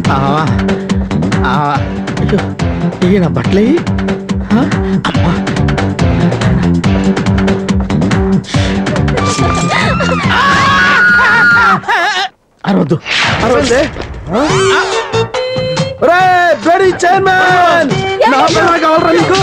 ఆ, ఆ, అయ్యో ఇవి నా బట్టలు ఇయ్యి. ఆ, అమ్మా. అరవద్దు అరవద్దే రే బ్లడీ చైర్మన్ నా పిల్లలు కావాలరా నీకు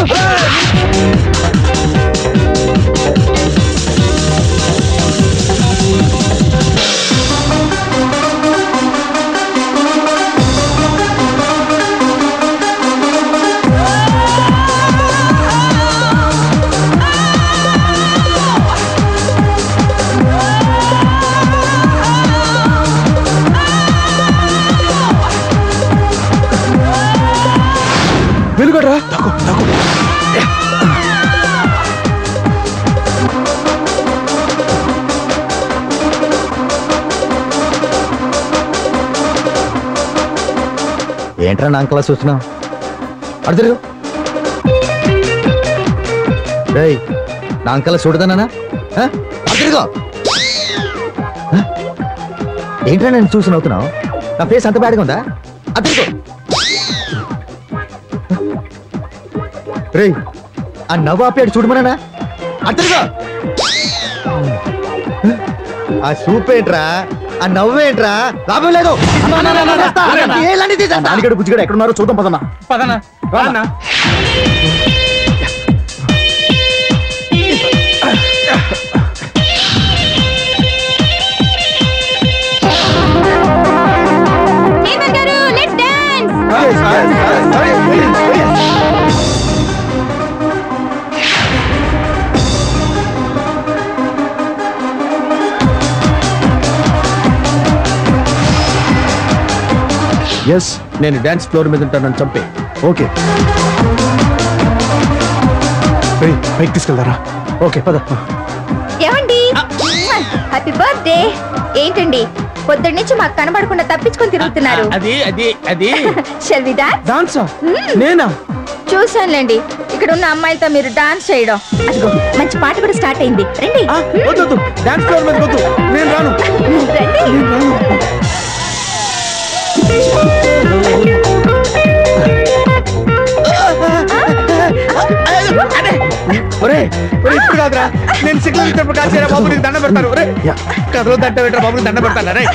వెలుగడరా తక్కువ తక్కువ ఏంట్రా నా అంకలా చూస్తున్నావు అడు తిరుగు రేయ్ నా అంకలా చూడదానా అడు తిరుగు ఆ? ఏంట్రా నేను చూసి నవ్వుతున్నావు నా ఫేస్ అంత బ్యాడ్గా ఉందా అడు తిరుగు రేయ్ ఆ నవ్వు ఆపేడు చూడమనా అర్థంగా ఆ సూప్ ఏంట్రా ఆ నవ్వు ఏంట్రా లాభం లేదు నాలుగడ బుజ్జిగడ ఎక్కడున్నారో చూద్దాం పదన్నా పదనా రానా నేతన్ గారు లెట్స్ డాన్స్ ఎస్ నేను డాన్స్ ఫ్లోర్ మీద ఉంటానని చంపే ఓకే పైకి తీసుకెళ్తారా ఓకే పద ఏమండి హ్యాపీ బర్త్డే ఏంటండి పొద్దున్న నుంచి మాకు కనబడకుండా తప్పించుకొని తిరుగుతున్నారు అది అది అది షెల్ వి డాన్స్ డాన్సా నేనా చూసానులేండి ఇక్కడ ఉన్న అమ్మాయిలతో మీరు డాన్స్ చేయడం అదిగో మంచి పాట కూడా స్టార్ట్ అయింది రండి ఆ, వద్దు వద్దు డాన్స్ ఫ్లోర్ మీద వద్దు నేను రాను రండి ఒరే ఒరే ఇప్పుడు కాదురా నేను సిగ్నల్ ఇచ్చినప్పుడు కాసేరా బాబు నీకు దండ పెడతాను ఒరే కథలో దండ పెట్టరా బాబు నీకు దండ పెడతాను అరే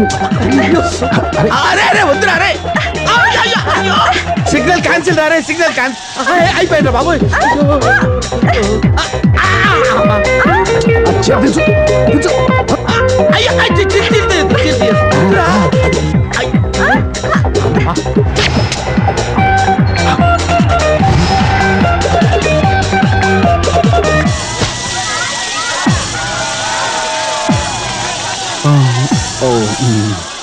అరే అరే వద్దురా అరే సిగ్నల్ క్యాన్సిల్ రా రే సిగ్నల్ క్యాన్సిల్ అయిపోయింది బాబు అయ్యో అయ్యో, చి- చి- చి- చి- చి- చి- వద్దురా. ఓ